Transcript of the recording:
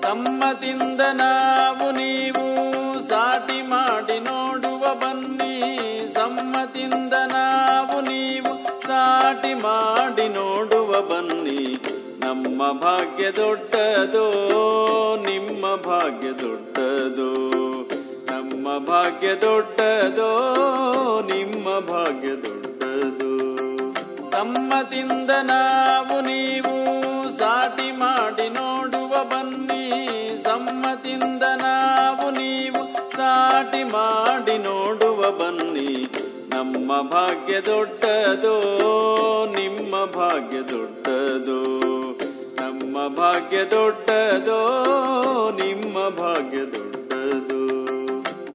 ಸಮ್ಮತಿಂದ ನಾವು ನೀವು ಸಾಟಿ ಮಾಡಿ ನೋಡುವ ಬನ್ನಿ ಸಮ್ಮತಿಂದ ನಾವು ನೀವು ಸಾಟಿ ಮಾಡಿ ನೋಡುವ ಬನ್ನಿ ನಮ್ಮ ಭಾಗ್ಯ ದೊಡ್ಡದೋ ನಿಮ್ಮ ಭಾಗ್ಯ ದೊಡ್ಡದೋ ನಮ್ಮ ಭಾಗ್ಯ ದೊಡ್ಡದೋ ನಿಮ್ಮ ಭಾಗ್ಯ ದೊಡ್ಡದೋ ಸಮ್ಮತಿಂದ ನಾವು ನೀವು ಸಾಟಿ ಮಾಡಿ ನೋಡುವ ಬನ್ನಿ ಸಮ್ಮತಿಂದ ನಾವು ನೀವು ಸಾಟಿ ಮಾಡಿ ನೋಡುವ ಬನ್ನಿ ನಮ್ಮ ಭಾಗ್ಯ ದೊಡ್ಡದೋ ನಿಮ್ಮ ಭಾಗ್ಯ ದೊಡ್ಡದೋ ನಮ್ಮ ಭಾಗ್ಯ ದೊಡ್ಡದೋ ನಿಮ್ಮ ಭಾಗ್ಯ ದೊಡ್ಡದೋ